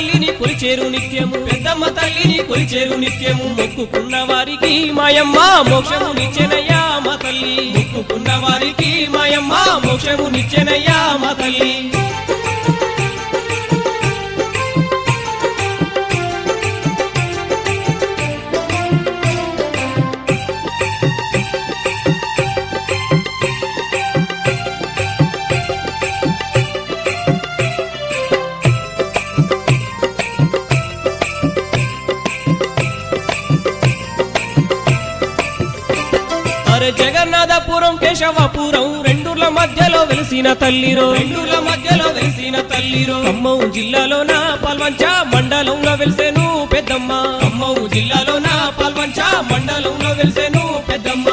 తల్లిని కొలిచేరు నిత్యము పెద్దమ్మ తల్లిని కొలిచేరు నిత్యము మొక్కుకున్న వారికి మాయమ్మ మోక్షము నిచ్చెనయ్యా మా తల్లి మొక్కుకున్న వారికి మాయమ్మ మోక్షము నిచ్చెనయ్యా మా తల్లి అరే జగన్నాథపురం కేశవపురం రెండుల మధ్యలో వెలిసిన తల్లిరో రెండుల మధ్యలో వెలిసిన తల్లిరో ఖమ్మం జిల్లాలోన పాల్వంచ మండలంలో వెలిసేను పెద్దమ్మ ఖమ్మం జిల్లాలోన పాల్వంచ మండలంలో వెలిసేను పెద్దమ్మ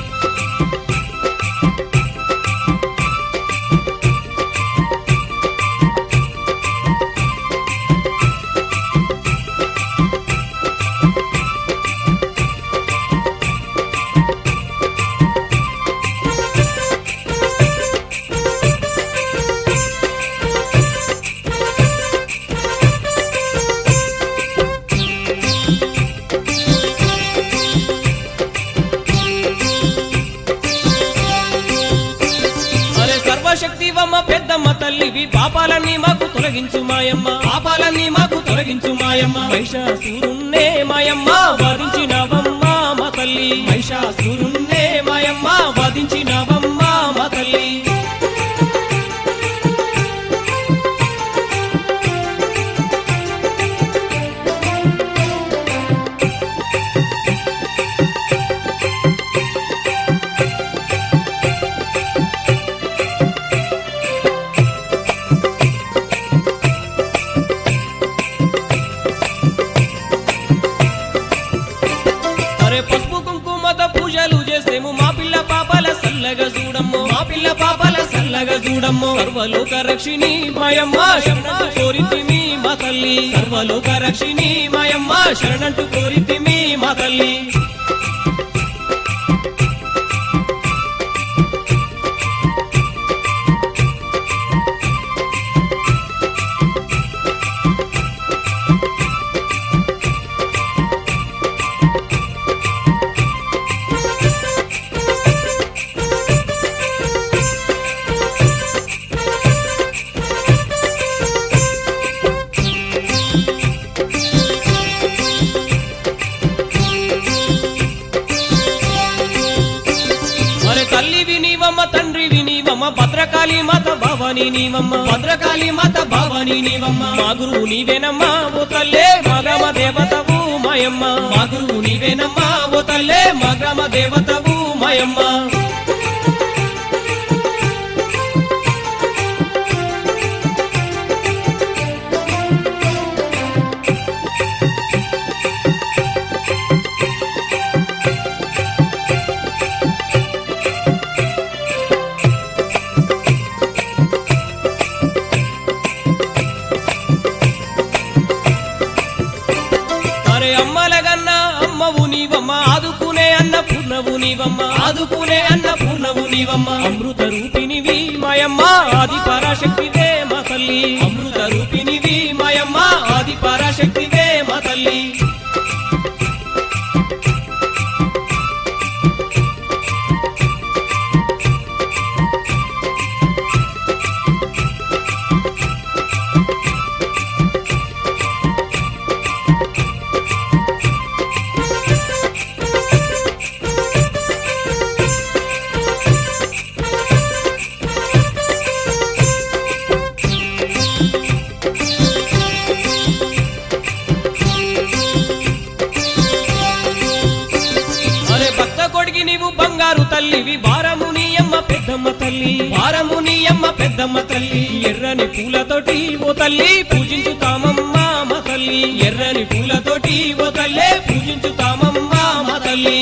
అరే సర్వశక్తివమ్మ పెద్దమ్మ తల్లివి పాపాలన్నీ మాకు తొలగించు మాయమ్మ పాపాలన్నీ మాకు తొలగించు మాయమ్మ మహిషాసురున్నే మాయమ్మ వాదించినవమ్మ మా తల్లి మహిషాసురున్నే మాయమ్మ వాదించినవమ్మ మా తల్లి అరే పసుపు కుంకుమత పూజలు చేసేము మా పిల్ల పాపాల సల్లగా చూడమ్ము మా పిల్ల పాపాల సల్లగా చూడమ్ము సర్వలోక రక్షిణి మాయమ్మ శరణంటు కోరితిమి మా తల్లి సర్వలోక రక్షిణి మాయమ్మ శరణంటు కోరితిమి మా తల్లి అరే తల్లి వినివమ్మ తండ్రి వినివమ్మ భద్రకాళి మాత భవాని నీవమ్మ భద్రకాళి మాత భవాని నీవమ్మ మా గురువు నీవేనమ్మా ఓ తల్లే మా గ్రామ దేవతవు మాయమ్మ మా గురువు నీవేనమ్మా ఓ తల్లే మా గ్రామ దేవతవు మాయమ్మ అరే అమ్మలగన్న అమ్మవు నీవమ్మ ఆదుకునే అన్న పూర్ణవు నీవమ్మ ఆదుకునే అన్న పూర్ణవు నీవమ్మ అమృత రూపినివి మాయమ్మ ఆది పరాశక్తివే మా తల్లి అమృత రూపినివి మాయమ్మ ఆది పరాశక్తివే మా తల్లి అరే భక్త కొడికి నీవు బంగారు తల్లివి భారము నీ అమ్మ పెద్దమ్మ తల్లి భారము నీ అమ్మ పెద్దమ్మ తల్లి ఎర్రని పూలతోటి ఓ తల్లి పూజించుతామమ్మ మా తల్లి ఎర్రని పూలతోటి ఓ తల్లే పూజించుతామమ్మ మా తల్లి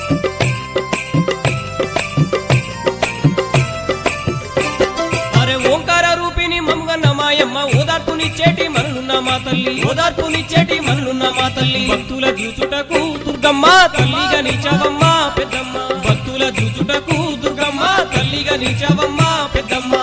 అరే ఓ తల్లి ఓదార్పునిచ్చేటి మనులున్న మా తల్లి భక్తుల చూచుటకు దుర్గమ్మ తల్లిగా నిలిచావమ్మ పెద్దమ్మ భక్తుల చూచుటకు దుర్గమ్మ తల్లిగా నిలిచావమ్మ పెద్దమ్మ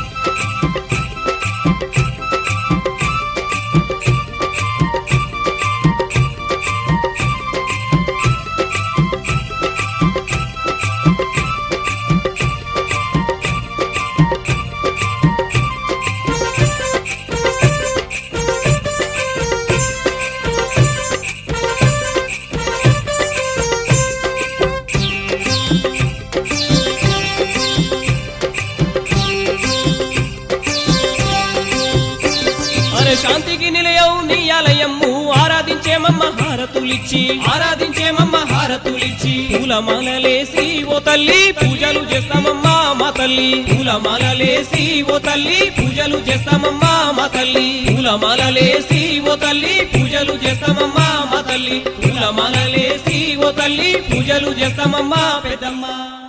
అరే శాంతికి నిలయం నీ ఆలయము ఆరాధించేమమ్మ హారతులిచ్చి ఆరాధించేమమ్మ హారతులిచ్చి పూలమాలలేసి ఓ తల్లి పూజలు చేస్తామమ్మా మా తల్లి పూలమాలలేసి ఓ తల్లి పూజలు చేస్తామమ్మా మా తల్లి పూలమాలలేసి ఓ తల్లి పూజలు చేస్తామమ్మా మా తల్లి పూలమాలలేసి ఓ తల్లి పూజలు చేస్తామమ్మా పెద్దమ్మ